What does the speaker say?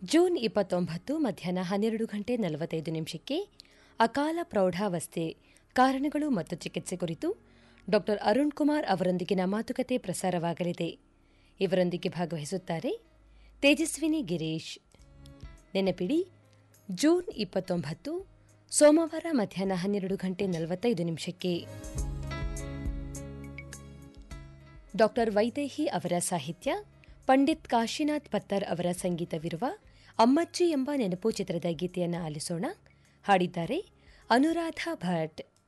June ಇಪ್ಪತ್ತೊಂಬತ್ತು ಮಧ್ಯಾಹ್ನ ಹನ್ನೆರಡು ಗಂಟೆ ನಲವತ್ತೈದು ನಿಮಿಷಕ್ಕೆ ಅಕಾಲ ಪ್ರೌಢಾವಸ್ಥೆ ಕಾರಣಗಳು ಮತ್ತು ಚಿಕಿತ್ಸೆ ಕುರಿತು ಡಾ ಅರುಣ್ ಕುಮಾರ್ ಅವರೊಂದಿಗಿನ ಮಾತುಕತೆ ಪ್ರಸಾರವಾಗಲಿದೆ ಇವರೊಂದಿಗೆ ಭಾಗವಹಿಸುತ್ತಾರೆ ತೇಜಸ್ವಿನಿ ಗಿರೀಶ್ ನೆನಪಿಡಿ ಜೂನ್ ಇಪ್ಪತ್ತೊಂಬತ್ತು ಸೋಮವಾರ ಮಧ್ಯಾಹ್ನ ಹನ್ನೆರಡು ಗಂಟೆ ನಲವತ್ತೈದು ನಿಮಿಷಕ್ಕೆ ಡಾಕ್ಟರ್ ವೈದೇಹಿ ಅವರ ಸಾಹಿತ್ಯ ಪಂಡಿತ್ ಕಾಶಿನಾಥ್ ಪತ್ತರ್ ಅವರ ಸಂಗೀತವಿರುವ ಅಮ್ಮಚ್ಚಿ ಎಂಬ ನೆನಪು ಚಿತ್ರದ ಗೀತೆಯನ್ನು ಆಲಿಸೋಣ ಹಾಡಿದ್ದಾರೆ ಅನುರಾಧ ಭಟ್